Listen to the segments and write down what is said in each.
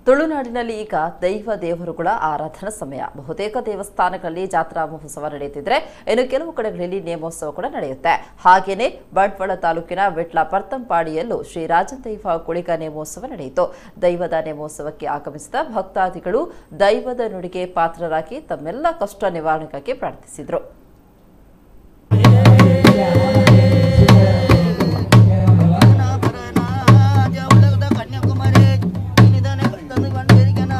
ತುಳುನಾಡಿನಲ್ಲಿ ಈಗ ದೈವ ದೇವರುಗಳ ಆರಾಧನಾ ಸಮಯ ಬಹುತೇಕ ದೇವಸ್ಥಾನಗಳಲ್ಲಿ ಜಾತ್ರಾ ಮಹೋತ್ಸವ ನಡೆಯುತ್ತಿದ್ರೆ ಇನ್ನು ಕೆಲವು ಕಡೆಗಳಲ್ಲಿ ನೇಮೋತ್ಸವ ಕೂಡ ನಡೆಯುತ್ತೆ ಹಾಗೇನೆ ಬಂಟ್ವಾಳ ತಾಲೂಕಿನ ವಿಟ್ಲ ಪರ್ತಂಪಾಡಿಯಲ್ಲೂ ಶ್ರೀ ರಾಜದೈವ ಕುಳಿಗ ನೇಮೋತ್ಸವ ನಡೆಯಿತು ದೈವದ ನೇಮೋತ್ಸವಕ್ಕೆ ಆಗಮಿಸಿದ ಭಕ್ತಾದಿಗಳು ದೈವದ ನುಡಿಗೆ ಪಾತ್ರರಾಗಿ ತಮ್ಮೆಲ್ಲ ಕಷ್ಟ ನಿವಾರಣೆಗಾಗಿ ಪ್ರಾರ್ಥಿಸಿದರು ಕನ್ಯಾಕುಮಾರಿ ಇನಿದಾನೆ ತಂದು ಬಂದಿರಿಗನ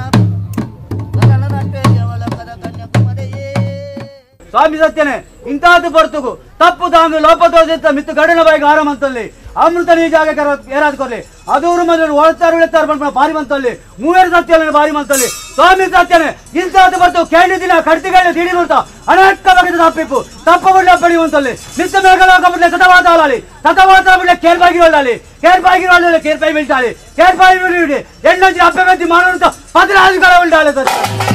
ಕನ್ಯಾಕುಮಾರಿಯೇ ಸ್ವಾಮಿ ಸತ್ಯನೇ ಇಂತಹದ್ದು ಬರ್ತುಗು ತಪ್ಪು ತಾಂದು ಲೋಪದೋಷಿತ ಮಿತ್ತು ಗಡನ ಬಾಯಿಗೆ ಆರಾಮಂತಲ್ಲಿ ಅಮೃತ ನೀ ಜಾಗಕ್ಕೆ ಏರಾದ್ ಕೊರ್ಲಿ ಅದೂರು ಮದುವೆ ಒಳತಾರು ಇಳತಾರು ಬಂದ ಬಾರಿ ಮಂತಲ್ಲಿ ಮೂವೇರು ಸತ್ಯ ಬಾರಿ ಮಂತಲ್ಲಿ ಸ್ವಾಮಿ ಸತ್ಯನೇ ಇಂತಹದ್ದು ಬರ್ತು ಕೇಳಿ ದಿನ ಕಡ್ತಿಗಳು ದಿಡಿ ನೋಡ್ತಾ ಅನೇಕ ಬಗೆದ ತಪ್ಪಿಪ್ಪು ತಪ್ಪ ಬಿಡ್ಲ ಪಡಿಯುವಂತಲ್ಲಿ ನಿತ್ಯ ಮೇಘಲೋಕ ಬಿಡ್ಲೆ ಸತವಾತ ಅಲಾಲಿ ಸತವಾತ ಬಿಡ್ಲೆ ಕೇರ್ಬಾಗಿ ಒಳ್ಳಾಲಿ ಕೇರ್ಬಾಗಿ ಒಳ್ಳೆ ಕೇರ್ಪಾಯಿ ಬೀಳ್ತಾಳಿ ಕೇರ್ಪಾಯಿ ಬಿಡಿ ಎಣ್ಣೆ ಅಪ್ಪೆ ಬೆತ್ತಿ ಮಾಡೋಂತ ಪದ್ರ ಹಾಲುಗಳ ಉಂಟಾಳೆ ಸರ್